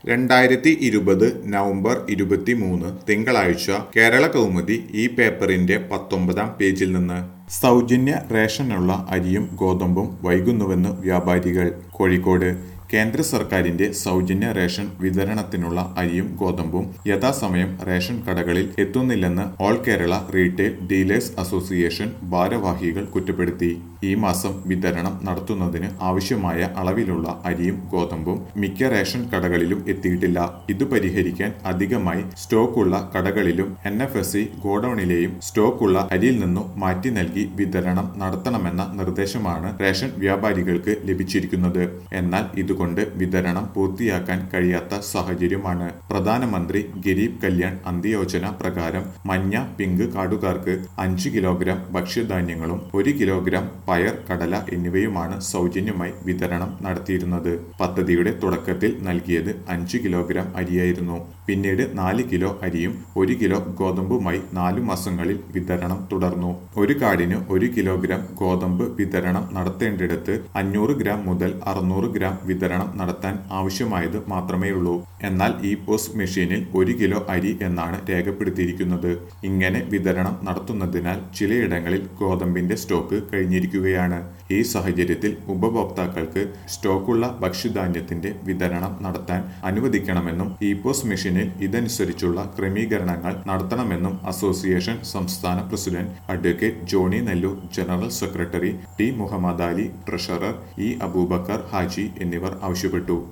രണ്ടായിരത്തി ഇരുപത് നവംബർ ഇരുപത്തിമൂന്ന് തിങ്കളാഴ്ച കേരള കൗമുദി ഈ പേപ്പറിന്റെ പത്തൊമ്പതാം പേജിൽ നിന്ന് സൗജന്യ റേഷനുള്ള അരിയും ഗോതമ്പും വൈകുന്നുവെന്ന് വ്യാപാരികൾ കോഴിക്കോട് കേന്ദ്ര സർക്കാരിന്റെ സൗജന്യ റേഷൻ വിതരണത്തിനുള്ള അരിയും ഗോതമ്പും യഥാസമയം റേഷൻ കടകളിൽ എത്തുന്നില്ലെന്ന് all Kerala retail dealers association ഭാരവാഹികൾ കുറ്റപ്പെടുത്തി ഈ മാസം വിതരണം നടത്തുന്നതിന് ആവശ്യമായ അളവിലുള്ള അരിയും ഗോതമ്പും മിക്ക റേഷൻ കടകളിലും എത്തിയിട്ടില്ല ഇത് പരിഹരിക്കാൻ അധികമായി സ്റ്റോക്കുള്ള കടകളിലും എൻ എഫ് എസ് സി ഗോഡൌണിലെയും സ്റ്റോക്കുള്ള അരിയിൽ നിന്നും മാറ്റി നൽകി വിതരണം നടത്തണമെന്ന നിർദ്ദേശമാണ് റേഷൻ വ്യാപാരികൾക്ക് ലഭിച്ചിരിക്കുന്നത് എന്നാൽ ഇതുകൊണ്ട് വിതരണം പൂർത്തിയാക്കാൻ കഴിയാത്ത സാഹചര്യമാണ് പ്രധാനമന്ത്രി ഗരീബ് കല്യാൺ അന്ത്യയോജന പ്രകാരം മഞ്ഞ പിങ്ക് കാർഡുകാർക്ക് അഞ്ച് കിലോഗ്രാം ഭക്ഷ്യധാന്യങ്ങളും ഒരു കിലോഗ്രാം പയർ കടല എന്നിവയുമാണ് സൗജന്യമായി വിതരണം നടത്തിയിരുന്നത് പദ്ധതിയുടെ തുടക്കത്തിൽ നൽകിയത് അഞ്ച് കിലോഗ്രാം അരിയായിരുന്നു പിന്നീട് നാല് കിലോ അരിയും ഒരു കിലോ ഗോതമ്പുമായി നാലു മാസങ്ങളിൽ വിതരണം തുടർന്നു ഒരു കാർഡിന് ഒരു കിലോഗ്രാം ഗോതമ്പ് വിതരണം നടത്തേണ്ടിടത്ത് അഞ്ഞൂറ് ഗ്രാം മുതൽ അറുന്നൂറ് ഗ്രാം വിതരണം നടത്താൻ ആവശ്യമായത് മാത്രമേയുള്ളൂ എന്നാൽ ഈ പോസ്റ്റ് മെഷീനിൽ ഒരു കിലോ അരി എന്നാണ് രേഖപ്പെടുത്തിയിരിക്കുന്നത് ഇങ്ങനെ വിതരണം നടത്തുന്നതിനാൽ ചിലയിടങ്ങളിൽ ഗോതമ്പിന്റെ സ്റ്റോക്ക് കഴിഞ്ഞിരിക്കുകയാണ് ഈ സാഹചര്യത്തിൽ ഉപഭോക്താക്കൾക്ക് സ്റ്റോക്കുള്ള ഭക്ഷ്യധാന്യത്തിന്റെ വിതരണം നടത്താൻ അനുവദിക്കണമെന്നും ഈ പോസ്റ്റ് മെഷീനിൽ ഇതനുസരിച്ചുള്ള ക്രമീകരണങ്ങൾ നടത്തണമെന്നും അസോസിയേഷൻ സംസ്ഥാന president advocate Johnny Nellore general secretary T Muhammad Ali treasurer E Aboobacker Haji എന്നിവർ ആവശ്യപ്പെട്ടു